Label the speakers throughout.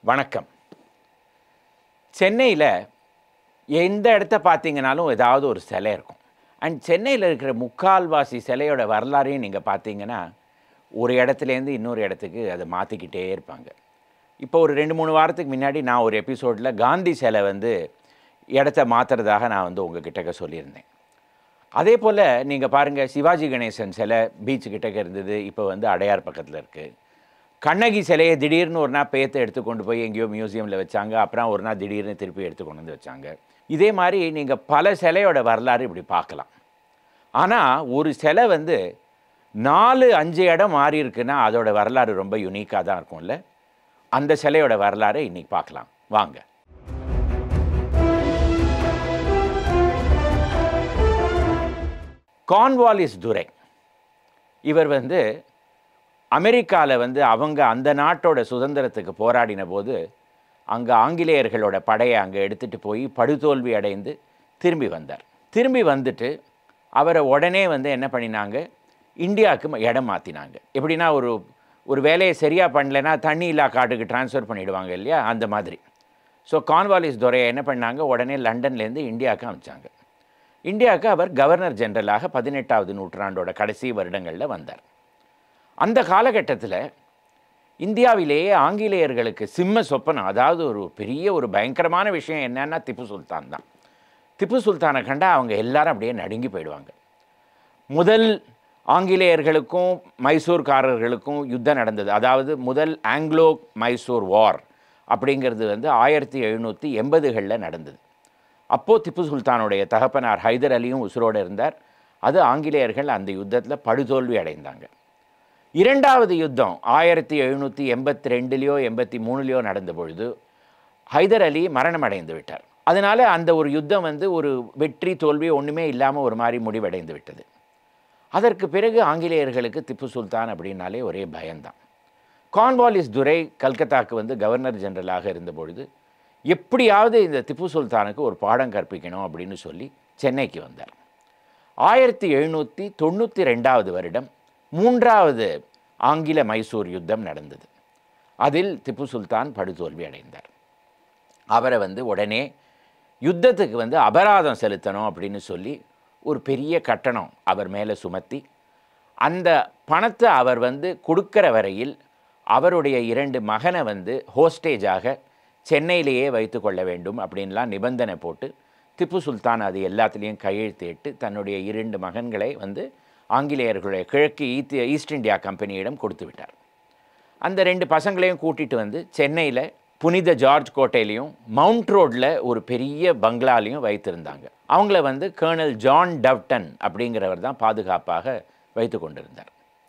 Speaker 1: வணக்கம் சென்னையில் எந்த இடத்த பார்த்தீங்கனாலும் ஏதாவது ஒரு சிலை இருக்கும் அண்ட் சென்னையில் இருக்கிற முக்கால்வாசி சிலையோட வரலாறையும் நீங்கள் பார்த்தீங்கன்னா ஒரு இடத்துலேருந்து இன்னொரு இடத்துக்கு அதை மாற்றிக்கிட்டே இருப்பாங்க இப்போ ஒரு ரெண்டு மூணு வாரத்துக்கு முன்னாடி நான் ஒரு எபிசோடில் காந்தி சிலை வந்து இடத்த மாற்றுறதாக நான் வந்து உங்ககிட்ட சொல்லியிருந்தேன் அதே போல் நீங்கள் பாருங்கள் சிவாஜி கணேசன் சிலை பீச்சு கிட்டக்க இருந்தது இப்போ வந்து அடையார் பக்கத்தில் இருக்குது கண்ணகி சிலையை திடீர்னு ஒரு நாள் பேத்தை எடுத்து கொண்டு போய் எங்கேயோ மியூசியமில் வச்சாங்க அப்புறம் ஒரு நாள் திடீர்னு திருப்பி எடுத்து கொண்டு வந்து வச்சாங்க இதே மாதிரி நீங்கள் பல சிலையோட வரலாறு இப்படி பார்க்கலாம் ஆனால் ஒரு சிலை வந்து நாலு அஞ்சு இடம் மாறி இருக்குன்னா அதோட வரலாறு ரொம்ப யுனிக்காக தான் இருக்கும்ல அந்த சிலையோட வரலாறை இன்னைக்கு பார்க்கலாம் வாங்க கான்வாலிஸ் துரை இவர் வந்து அமெரிக்காவில் வந்து அவங்க அந்த நாட்டோட சுதந்திரத்துக்கு போராடின போது அங்கே ஆங்கிலேயர்களோட படையை அங்கே எடுத்துகிட்டு போய் படுதோல்வி அடைந்து திரும்பி வந்தார் திரும்பி வந்துட்டு அவரை உடனே வந்து என்ன பண்ணினாங்க இந்தியாவுக்கு ம- இடம் மாற்றினாங்க எப்படின்னா ஒரு ஒரு வேலையை சரியாக பண்ணலைன்னா தண்ணி இல்லா காட்டுக்கு ட்ரான்ஸ்ஃபர் பண்ணிடுவாங்க இல்லையா அந்த மாதிரி ஸோ கான்வாலிஸ் துரையை என்ன பண்ணாங்க உடனே லண்டன்லேருந்து இந்தியாவுக்கு அனுப்பிச்சாங்க இந்தியாவுக்கு அவர் கவர்னர் ஜெனரலாக பதினெட்டாவது நூற்றாண்டோட கடைசி வருடங்களில் வந்தார் அந்த காலகட்டத்தில் இந்தியாவிலேயே ஆங்கிலேயர்களுக்கு சிம்ம சொப்பனம் அதாவது ஒரு பெரிய ஒரு பயங்கரமான விஷயம் என்னன்னா திப்பு சுல்தான் தான் திப்பு சுல்தானை கண்டா அவங்க எல்லாரும் அப்படியே நடுங்கி போயிடுவாங்க முதல் ஆங்கிலேயர்களுக்கும் மைசூர்காரர்களுக்கும் யுத்தம் நடந்தது அதாவது முதல் ஆங்கிலோ மைசூர் வார் அப்படிங்கிறது வந்து ஆயிரத்தி எழுநூற்றி எண்பதுகளில் நடந்தது அப்போது திப்பு சுல்தானுடைய தகப்பனார் ஹைதர் அலியும் உசுரோடு இருந்தார் அது ஆங்கிலேயர்கள் அந்த யுத்தத்தில் படுதோல்வி அடைந்தாங்க இரண்டாவது யுத்தம் ஆயிரத்தி எழுநூற்றி எண்பத்தி ரெண்டுலேயோ எண்பத்தி மூணுலேயோ நடந்த பொழுது ஹைதர் அலி மரணம் அடைந்து விட்டார் அதனால் அந்த ஒரு யுத்தம் வந்து ஒரு வெற்றி தோல்வி ஒன்றுமே இல்லாமல் ஒரு மாதிரி முடிவடைந்து விட்டது அதற்கு பிறகு ஆங்கிலேயர்களுக்கு திப்பு சுல்தான் அப்படின்னாலே ஒரே பயம்தான் கான்வாலிஸ் துரை கல்கத்தாக்கு வந்து கவர்னர் ஜெனரலாக இருந்த பொழுது எப்படியாவது இந்த திப்பு சுல்தானுக்கு ஒரு பாடம் கற்பிக்கணும் அப்படின்னு சொல்லி சென்னைக்கு வந்தார் ஆயிரத்தி எழுநூற்றி தொண்ணூற்றி ரெண்டாவது வருடம் மூன்றாவது ஆங்கில மைசூர் யுத்தம் நடந்தது அதில் திப்பு சுல்தான் படுதோல்வி அடைந்தார் அவரை வந்து உடனே யுத்தத்துக்கு வந்து அபராதம் செலுத்தணும் அப்படின்னு சொல்லி ஒரு பெரிய கட்டணம் அவர் மேலே சுமத்தி அந்த பணத்தை அவர் வந்து கொடுக்கிற வரையில் அவருடைய இரண்டு மகனை வந்து ஹோஸ்டேஜாக சென்னையிலேயே வைத்து கொள்ள வேண்டும் அப்படின்லாம் நிபந்தனை போட்டு திப்பு சுல்தான் அது எல்லாத்துலேயும் கையெழுத்திட்டு தன்னுடைய இரண்டு மகன்களை வந்து ஆங்கிலேயர்களுடைய கிழக்கு ஈத் ஈஸ்ட் இந்தியா கம்பெனியிடம் கொடுத்து விட்டார் அந்த ரெண்டு பசங்களையும் கூட்டிட்டு வந்து சென்னையில் புனித ஜார்ஜ் கோட்டையிலையும் மவுண்ட் ரோட்டில் ஒரு பெரிய பங்களாலையும் வைத்திருந்தாங்க அவங்கள வந்து கர்னல் ஜான் டவ்டன் அப்படிங்கிறவர் தான் பாதுகாப்பாக வைத்து கொண்டிருந்தார்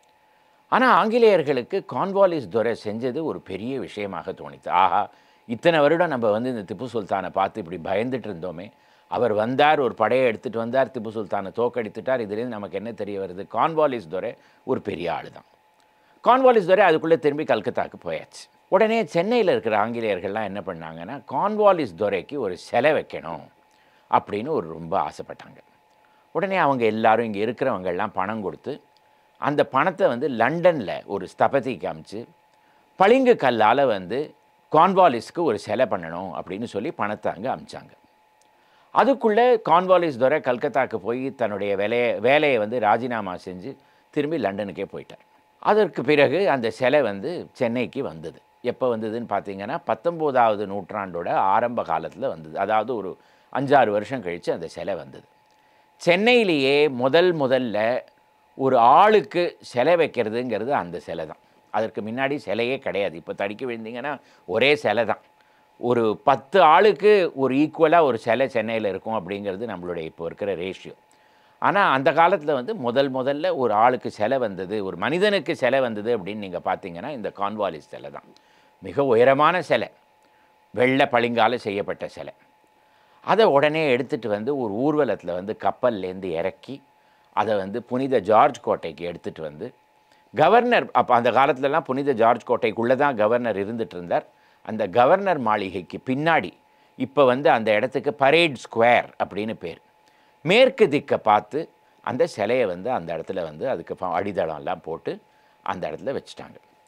Speaker 1: ஆனால் ஆங்கிலேயர்களுக்கு கான்வாலிஸ் துரை செஞ்சது ஒரு பெரிய விஷயமாக தோணித்து ஆஹா இத்தனை வருடம் நம்ம வந்து இந்த திப்பு சுல்தானை பார்த்து இப்படி பயந்துட்டு இருந்தோமே அவர் வந்தார் ஒரு படையை எடுத்துகிட்டு வந்தார் திப்பு சுல்தானை தோக்கடித்துட்டார் இதுலேருந்து நமக்கு என்ன தெரிய வருது கான்வாலிஸ் துரை ஒரு பெரிய ஆள் தான் கான்வாலிஸ் துரை அதுக்குள்ளே திரும்பி கல்கத்தாக்கு போயாச்சு உடனே சென்னையில் இருக்கிற ஆங்கிலேயர்கள்லாம் என்ன பண்ணாங்கன்னா கான்வாலிஸ் துரைக்கு ஒரு சிலை வைக்கணும் அப்படின்னு ஒரு ரொம்ப ஆசைப்பட்டாங்க உடனே அவங்க எல்லாரும் இங்கே இருக்கிறவங்க எல்லாம் பணம் கொடுத்து அந்த பணத்தை வந்து லண்டனில் ஒரு ஸ்தபதிக்கு அமைச்சு பளிங்கு கல்லால் வந்து கான்வாலிஸ்க்கு ஒரு சிலை பண்ணணும் அப்படின்னு சொல்லி பணத்தை அங்கே அமிச்சாங்க அதுக்குள்ளே கான்வாலிஸ் துரை கல்கத்தாக்கு போய் தன்னுடைய வேலையை வேலையை வந்து ராஜினாமா செஞ்சு திரும்பி லண்டனுக்கே போயிட்டார் அதற்கு பிறகு அந்த சிலை வந்து சென்னைக்கு வந்தது எப்போ வந்ததுன்னு பார்த்தீங்கன்னா பத்தொம்போதாவது நூற்றாண்டோட ஆரம்ப காலத்தில் வந்தது அதாவது ஒரு அஞ்சாறு வருஷம் கழித்து அந்த சிலை வந்தது சென்னையிலேயே முதல் முதல்ல ஒரு ஆளுக்கு சிலை வைக்கிறதுங்கிறது அந்த சிலை தான் அதற்கு முன்னாடி சிலையே கிடையாது இப்போ தடிக்க விழுந்தீங்கன்னா ஒரே சிலை தான் ஒரு பத்து ஆளுக்கு ஒரு ஈக்குவலாக ஒரு சிலை சென்னையில் இருக்கும் அப்படிங்கிறது நம்மளுடைய இப்போ இருக்கிற ரேஷியோ ஆனால் அந்த காலத்தில் வந்து முதல் முதல்ல ஒரு ஆளுக்கு சிலை வந்தது ஒரு மனிதனுக்கு சிலை வந்தது அப்படின்னு நீங்கள் பார்த்தீங்கன்னா இந்த கான்வாலிஸ் சிலை தான் மிக உயரமான சிலை வெள்ளை பளிங்கால செய்யப்பட்ட சிலை அதை உடனே எடுத்துகிட்டு வந்து ஒரு ஊர்வலத்தில் வந்து கப்பல்லேருந்து இறக்கி அதை வந்து புனித ஜார்ஜ் கோட்டைக்கு எடுத்துகிட்டு வந்து கவர்னர் அப்போ அந்த காலத்துலலாம் புனித ஜார்ஜ் கோட்டைக்குள்ளே தான் கவர்னர் இருந்துட்டு இருந்தார் அந்த கவர்னர் மாளிகைக்கு பின்னாடி இப்போ வந்து அந்த இடத்துக்கு பரேட் ஸ்கொயர் அப்படின்னு பேர் மேற்கு திக்கை பார்த்து அந்த சிலையை வந்து அந்த இடத்துல வந்து அதுக்கு ப- அடித்தளம்லாம் போட்டு அந்த இடத்துல வச்சுட்டாங்க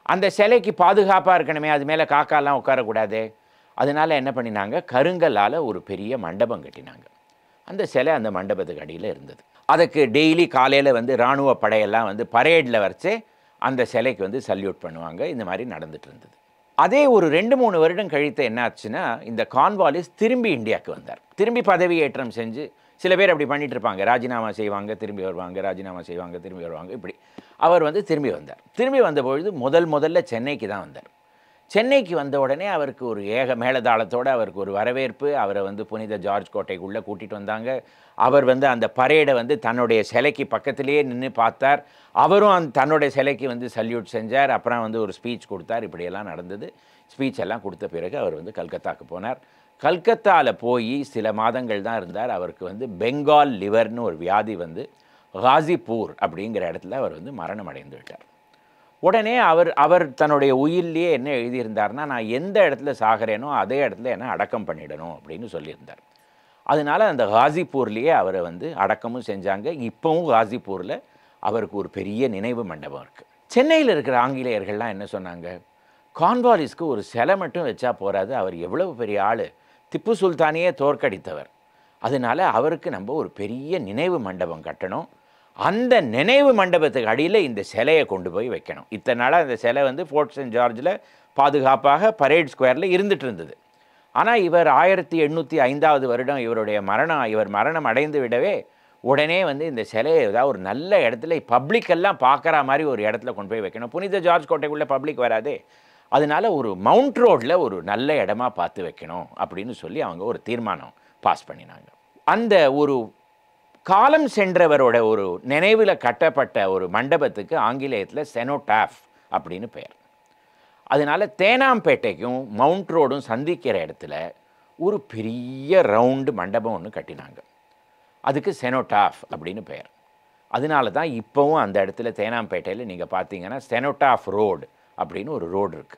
Speaker 1: அந்த சிலைக்கு பாதுகாப்பாக இருக்கணுமே அது மேலே காக்காலாம் உட்காரக்கூடாதே அதனால என்ன பண்ணினாங்க கருங்கல்லால் ஒரு பெரிய மண்டபம் கட்டினாங்க அந்த சிலை அந்த மண்டபத்துக்கு அடியில் இருந்தது அதுக்கு டெய்லி காலையில் வந்து இராணுவ படையெல்லாம் வந்து பரேடில் வச்சு அந்த சிலைக்கு வந்து சல்யூட் பண்ணுவாங்க இந்த மாதிரி நடந்துட்டு இருந்தது அதே ஒரு ரெண்டு மூணு வருடம் கழித்து என்னாச்சுன்னா இந்த கான்வாலிஸ் திரும்பி இந்தியாவுக்கு வந்தார் திரும்பி பதவி ஏற்றம் செஞ்சு சில பேர் அப்படி பண்ணிட்டு இருப்பாங்க ராஜினாமா செய்வாங்க திரும்பி வருவாங்க ராஜினாமா செய்வாங்க திரும்பி வருவாங்க இப்படி அவர் வந்து திரும்பி வந்தார் திரும்பி வந்த பொழுது முதல் முதல்ல சென்னைக்கு தான் வந்தார் சென்னைக்கு வந்த உடனே அவருக்கு ஒரு ஏக மேளதாளத்தோடு அவருக்கு ஒரு வரவேற்பு அவரை வந்து புனித ஜார்ஜ் கோட்டைக்குள்ளே கூட்டிகிட்டு வந்தாங்க அவர் வந்து அந்த பரேடை வந்து தன்னுடைய சிலைக்கு பக்கத்திலேயே நின்று பார்த்தார் அவரும் அந்த தன்னுடைய சிலைக்கு வந்து சல்யூட் செஞ்சார் அப்புறம் வந்து ஒரு ஸ்பீச் கொடுத்தார் இப்படியெல்லாம் நடந்தது ஸ்பீச் எல்லாம் கொடுத்த பிறகு அவர் வந்து கல்கத்தாக்கு போனார் கல்கத்தாவில் போய் சில மாதங்கள் தான் இருந்தார் அவருக்கு வந்து பெங்கால் லிவர்னு ஒரு வியாதி வந்து காசிப்பூர் அப்படிங்கிற இடத்துல அவர் வந்து மரணம் அடைந்து விட்டார் உடனே அவர் அவர் தன்னுடைய உயிர்லேயே என்ன எழுதியிருந்தார்னா நான் எந்த இடத்துல சாகிறேனோ அதே இடத்துல என்ன அடக்கம் பண்ணிடணும் அப்படின்னு சொல்லியிருந்தார் அதனால அந்த காசிப்பூர்லேயே அவரை வந்து அடக்கமும் செஞ்சாங்க இப்போவும் காசிப்பூரில் அவருக்கு ஒரு பெரிய நினைவு மண்டபம் இருக்குது சென்னையில் இருக்கிற ஆங்கிலேயர்கள்லாம் என்ன சொன்னாங்க கான்வாலிஸ்க்கு ஒரு சிலை மட்டும் வச்சா போறாது அவர் எவ்வளவு பெரிய ஆள் திப்பு சுல்தானையே தோற்கடித்தவர் அதனால அவருக்கு நம்ம ஒரு பெரிய நினைவு மண்டபம் கட்டணும் அந்த நினைவு மண்டபத்துக்கு அடியில் இந்த சிலையை கொண்டு போய் வைக்கணும் இத்தனை நாளாக இந்த சிலை வந்து ஃபோர்ட் சென்ட் ஜார்ஜில் பாதுகாப்பாக பரேட் ஸ்கொயரில் இருந்துட்டு இருந்தது ஆனால் இவர் ஆயிரத்தி எண்ணூற்றி ஐந்தாவது வருடம் இவருடைய மரணம் இவர் மரணம் அடைந்து விடவே உடனே வந்து இந்த சிலையை ஏதாவது ஒரு நல்ல இடத்துல பப்ளிக் எல்லாம் பார்க்குற மாதிரி ஒரு இடத்துல கொண்டு போய் வைக்கணும் புனித ஜார்ஜ் கோட்டைக்குள்ளே பப்ளிக் வராதே அதனால ஒரு மவுண்ட் ரோட்டில் ஒரு நல்ல இடமா பார்த்து வைக்கணும் அப்படின்னு சொல்லி அவங்க ஒரு தீர்மானம் பாஸ் பண்ணினாங்க அந்த ஒரு காலம் சென்றவரோட ஒரு நினைவில் கட்டப்பட்ட ஒரு மண்டபத்துக்கு ஆங்கிலேயத்தில் செனோடாஃப் அப்படின்னு பெயர் அதனால தேனாம்பேட்டைக்கும் மவுண்ட் ரோடும் சந்திக்கிற இடத்துல ஒரு பெரிய ரவுண்டு மண்டபம் ஒன்று கட்டினாங்க அதுக்கு செனோடாஃப் அப்படின்னு பெயர் அதனால தான் இப்போவும் அந்த இடத்துல தேனாம்பேட்டையில் நீங்கள் பார்த்தீங்கன்னா செனோடாஃப் ரோடு அப்படின்னு ஒரு ரோடு இருக்குது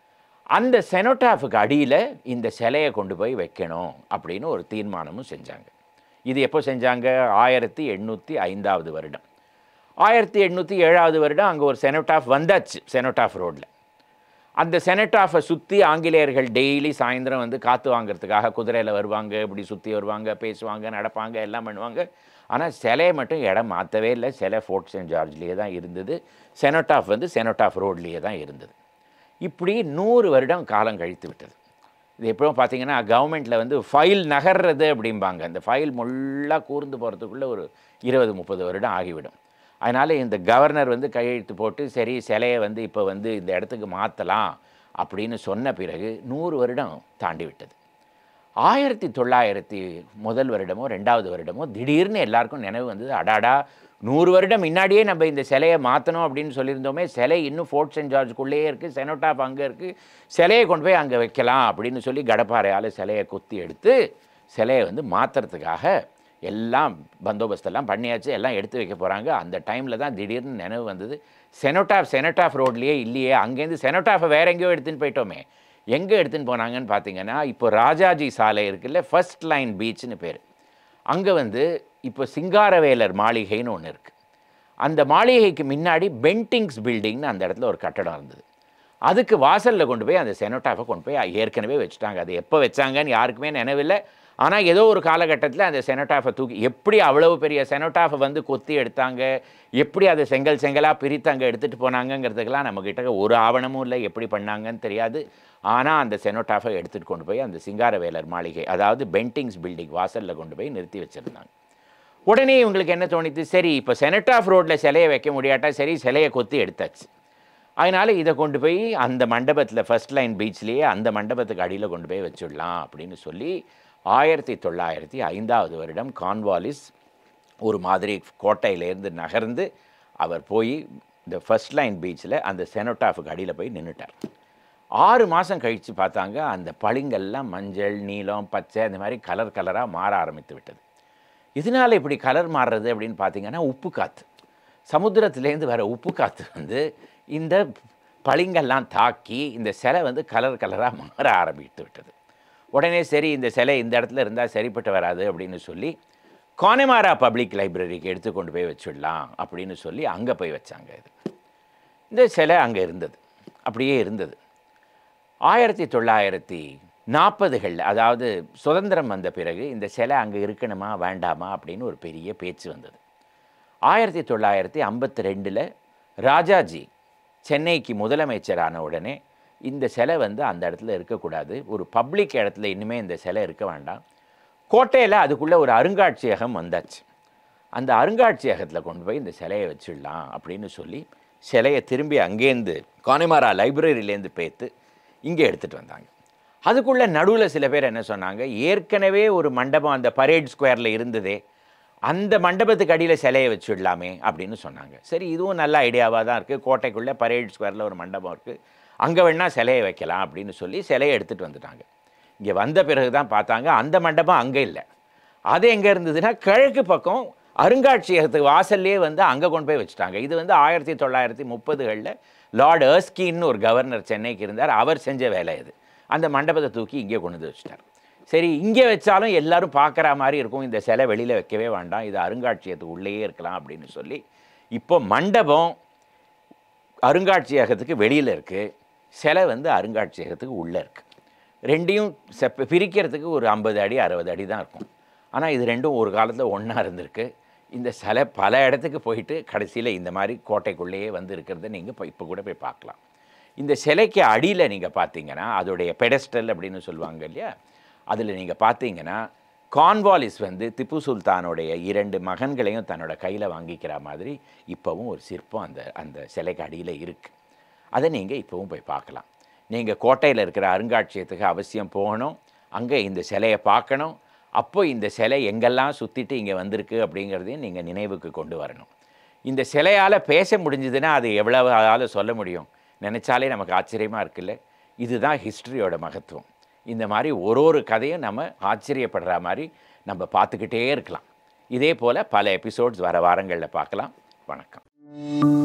Speaker 1: அந்த செனோடாஃபுக்கு அடியில் இந்த சிலையை கொண்டு போய் வைக்கணும் அப்படின்னு ஒரு தீர்மானமும் செஞ்சாங்க இது எப்போ செஞ்சாங்க ஆயிரத்தி எண்ணூற்றி ஐந்தாவது வருடம் ஆயிரத்தி எண்ணூற்றி ஏழாவது வருடம் அங்கே ஒரு செனோடாஃப் வந்தாச்சு செனோடாஃப் ரோட்டில் அந்த செனட்டாஃபை சுற்றி ஆங்கிலேயர்கள் டெய்லி சாயந்தரம் வந்து காற்று வாங்குறதுக்காக குதிரையில் வருவாங்க இப்படி சுற்றி வருவாங்க பேசுவாங்க நடப்பாங்க எல்லாம் பண்ணுவாங்க ஆனால் சிலையை மட்டும் இடம் மாற்றவே இல்லை சிலை ஃபோர்ட் சென்ட் ஜார்ஜ்லேயே தான் இருந்தது செனட்டாஃப் வந்து செனட்டாஃப் ரோட்லேயே தான் இருந்தது இப்படி நூறு வருடம் காலம் கழித்து விட்டது இது எப்போ பார்த்தீங்கன்னா கவர்மெண்ட்டில் வந்து ஃபைல் நகர்றது அப்படிம்பாங்க அந்த ஃபைல் முள்ளாக கூர்ந்து போகிறதுக்குள்ளே ஒரு இருபது முப்பது வருடம் ஆகிவிடும் அதனால் இந்த கவர்னர் வந்து கையெழுத்து போட்டு சரி சிலையை வந்து இப்போ வந்து இந்த இடத்துக்கு மாற்றலாம் அப்படின்னு சொன்ன பிறகு நூறு வருடம் தாண்டி விட்டது ஆயிரத்தி தொள்ளாயிரத்தி முதல் வருடமோ ரெண்டாவது வருடமோ திடீர்னு எல்லாருக்கும் நினைவு வந்தது அடாடா நூறு வருடம் முன்னாடியே நம்ம இந்த சிலையை மாற்றணும் அப்படின்னு சொல்லியிருந்தோமே சிலை இன்னும் ஃபோர்ட் சென்ட் ஜார்ஜுக்குள்ளேயே இருக்குது செனோட்டாப் அங்கே இருக்குது சிலையை கொண்டு போய் அங்கே வைக்கலாம் அப்படின்னு சொல்லி கடப்பாறையால் சிலையை கொத்தி எடுத்து சிலையை வந்து மாற்றுறதுக்காக எல்லாம் பந்தோபஸ்தெல்லாம் பண்ணியாச்சு எல்லாம் எடுத்து வைக்க போகிறாங்க அந்த டைமில் தான் திடீர்னு நினைவு வந்தது செனோட்டாஃப் செனட்டாஃப் ரோட்லேயே இல்லையே அங்கேருந்து செனோட்டாஃபை வேற எங்கேயோ எடுத்துன்னு போயிட்டோமே எங்கே எடுத்துன்னு போனாங்கன்னு பார்த்தீங்கன்னா இப்போ ராஜாஜி சாலை இருக்குல்ல ஃபர்ஸ்ட் லைன் பீச்னு பேர் அங்கே வந்து இப்போ சிங்காரவேலர் மாளிகைன்னு ஒன்று இருக்குது அந்த மாளிகைக்கு முன்னாடி பென்டிங்ஸ் பில்டிங்னு அந்த இடத்துல ஒரு கட்டடம் இருந்தது அதுக்கு வாசலில் கொண்டு போய் அந்த செனோட்டாஃபை கொண்டு போய் ஏற்கனவே வச்சுட்டாங்க அது எப்போ வச்சாங்கன்னு யாருக்குமே நினைவில்லை ஆனால் ஏதோ ஒரு காலகட்டத்தில் அந்த செனோட்டாஃபை தூக்கி எப்படி அவ்வளவு பெரிய செனோட்டாஃபை வந்து கொத்தி எடுத்தாங்க எப்படி அதை செங்கல் செங்கலாக பிரித்து அங்கே எடுத்துகிட்டு போனாங்கங்கிறதுக்கெல்லாம் நம்மக்கிட்ட ஒரு ஆவணமும் இல்லை எப்படி பண்ணாங்கன்னு தெரியாது ஆனால் அந்த செனோட்டாஃபை எடுத்துகிட்டு கொண்டு போய் அந்த சிங்காரவேலர் மாளிகை அதாவது பென்டிங்ஸ் பில்டிங் வாசலில் கொண்டு போய் நிறுத்தி வச்சுருந்தாங்க உடனே இவங்களுக்கு என்ன தோணித்து சரி இப்போ செனட்டாஃப் ரோட்டில் சிலையை வைக்க முடியாட்டா சரி சிலையை கொத்தி எடுத்தாச்சு அதனால் இதை கொண்டு போய் அந்த மண்டபத்தில் ஃபர்ஸ்ட் லைன் பீச்லேயே அந்த மண்டபத்துக்கு அடியில் கொண்டு போய் வச்சிடலாம் அப்படின்னு சொல்லி ஆயிரத்தி தொள்ளாயிரத்தி ஐந்தாவது வருடம் கான்வாலிஸ் ஒரு மாதிரி கோட்டையிலேருந்து நகர்ந்து அவர் போய் இந்த ஃபர்ஸ்ட் லைன் பீச்சில் அந்த செனோட்டாஃபுக்கு அடியில் போய் நின்றுட்டார் ஆறு மாதம் கழித்து பார்த்தாங்க அந்த பளிங்கெல்லாம் மஞ்சள் நீலம் பச்சை இந்த மாதிரி கலர் கலராக மாற ஆரம்பித்து விட்டது இதனால் இப்படி கலர் மாறுறது அப்படின்னு பார்த்தீங்கன்னா உப்பு காற்று சமுத்திரத்துலேருந்து வர உப்பு காற்று வந்து இந்த பளிங்கெல்லாம் தாக்கி இந்த சிலை வந்து கலர் கலராக மாற ஆரம்பித்து விட்டது உடனே சரி இந்த சிலை இந்த இடத்துல இருந்தால் சரிப்பட்டு வராது அப்படின்னு சொல்லி கானமாரா பப்ளிக் லைப்ரரிக்கு எடுத்து கொண்டு போய் வச்சிடலாம் அப்படின்னு சொல்லி அங்கே போய் வச்சாங்க இது இந்த சிலை அங்கே இருந்தது அப்படியே இருந்தது ஆயிரத்தி தொள்ளாயிரத்தி நாற்பதுகளில் அதாவது சுதந்திரம் வந்த பிறகு இந்த சிலை அங்கே இருக்கணுமா வேண்டாமா அப்படின்னு ஒரு பெரிய பேச்சு வந்தது ஆயிரத்தி தொள்ளாயிரத்தி ஐம்பத்தி ரெண்டில் ராஜாஜி சென்னைக்கு முதலமைச்சரான உடனே இந்த சிலை வந்து அந்த இடத்துல இருக்கக்கூடாது ஒரு பப்ளிக் இடத்துல இனிமே இந்த சிலை இருக்க வேண்டாம் கோட்டையில் அதுக்குள்ளே ஒரு அருங்காட்சியகம் வந்தாச்சு அந்த அருங்காட்சியகத்தில் கொண்டு போய் இந்த சிலையை வச்சிடலாம் அப்படின்னு சொல்லி சிலையை திரும்பி அங்கேருந்து கானிமாரா லைப்ரரியிலேருந்து பேத்து இங்கே எடுத்துகிட்டு வந்தாங்க அதுக்குள்ளே நடுவில் சில பேர் என்ன சொன்னாங்க ஏற்கனவே ஒரு மண்டபம் அந்த பரேட் ஸ்கொயரில் இருந்ததே அந்த மண்டபத்துக்கு அடியில் சிலையை வச்சிடலாமே அப்படின்னு சொன்னாங்க சரி இதுவும் நல்ல ஐடியாவாக தான் இருக்குது கோட்டைக்குள்ளே பரேட் ஸ்கொயரில் ஒரு மண்டபம் இருக்குது அங்கே வேணால் சிலையை வைக்கலாம் அப்படின்னு சொல்லி சிலையை எடுத்துகிட்டு வந்துட்டாங்க இங்கே வந்த பிறகு தான் பார்த்தாங்க அந்த மண்டபம் அங்கே இல்லை அது எங்கே இருந்ததுன்னா கிழக்கு பக்கம் அருங்காட்சியகத்துக்கு வாசல்லே வந்து அங்கே கொண்டு போய் வச்சுட்டாங்க இது வந்து ஆயிரத்தி தொள்ளாயிரத்தி முப்பதுகளில் லார்ட் எர்ஸ்கின்னு ஒரு கவர்னர் சென்னைக்கு இருந்தார் அவர் செஞ்ச வேலை இது அந்த மண்டபத்தை தூக்கி இங்கே கொண்டு வந்து வச்சுட்டார் சரி இங்கே வச்சாலும் எல்லாரும் பார்க்குற மாதிரி இருக்கும் இந்த சிலை வெளியில் வைக்கவே வேண்டாம் இது அருங்காட்சியகத்துக்கு உள்ளேயே இருக்கலாம் அப்படின்னு சொல்லி இப்போ மண்டபம் அருங்காட்சியகத்துக்கு வெளியில் இருக்குது சிலை வந்து அருங்காட்சியகத்துக்கு உள்ளே இருக்குது ரெண்டையும் செப்ப பிரிக்கிறதுக்கு ஒரு ஐம்பது அடி அறுபது அடி தான் இருக்கும் ஆனால் இது ரெண்டும் ஒரு காலத்தில் ஒன்றா இருந்திருக்கு இந்த சிலை பல இடத்துக்கு போயிட்டு கடைசியில் இந்த மாதிரி கோட்டைக்குள்ளேயே வந்து இருக்கிறத நீங்கள் இப்போ இப்போ கூட போய் பார்க்கலாம் இந்த சிலைக்கு அடியில் நீங்கள் பார்த்தீங்கன்னா அதோடைய பெடஸ்டல் அப்படின்னு சொல்லுவாங்க இல்லையா அதில் நீங்கள் பார்த்தீங்கன்னா கான்வாலிஸ் வந்து திப்பு சுல்தானுடைய இரண்டு மகன்களையும் தன்னோட கையில் வாங்கிக்கிற மாதிரி இப்போவும் ஒரு சிற்பம் அந்த அந்த சிலைக்கு அடியில் இருக்குது அதை நீங்கள் இப்போவும் போய் பார்க்கலாம் நீங்கள் கோட்டையில் இருக்கிற அருங்காட்சியகத்துக்கு அவசியம் போகணும் அங்கே இந்த சிலையை பார்க்கணும் அப்போ இந்த சிலை எங்கெல்லாம் சுற்றிட்டு இங்கே வந்திருக்கு அப்படிங்கிறதையும் நீங்கள் நினைவுக்கு கொண்டு வரணும் இந்த சிலையால் பேச முடிஞ்சதுன்னா அது எவ்வளவு ஆளால் சொல்ல முடியும் நினச்சாலே நமக்கு ஆச்சரியமாக இருக்குல்ல இதுதான் ஹிஸ்ட்ரியோட மகத்துவம் இந்த மாதிரி ஒரு ஒரு கதையும் நம்ம ஆச்சரியப்படுற மாதிரி நம்ம பார்த்துக்கிட்டே இருக்கலாம் இதே போல் பல எபிசோட்ஸ் வர வாரங்களில் பார்க்கலாம் வணக்கம்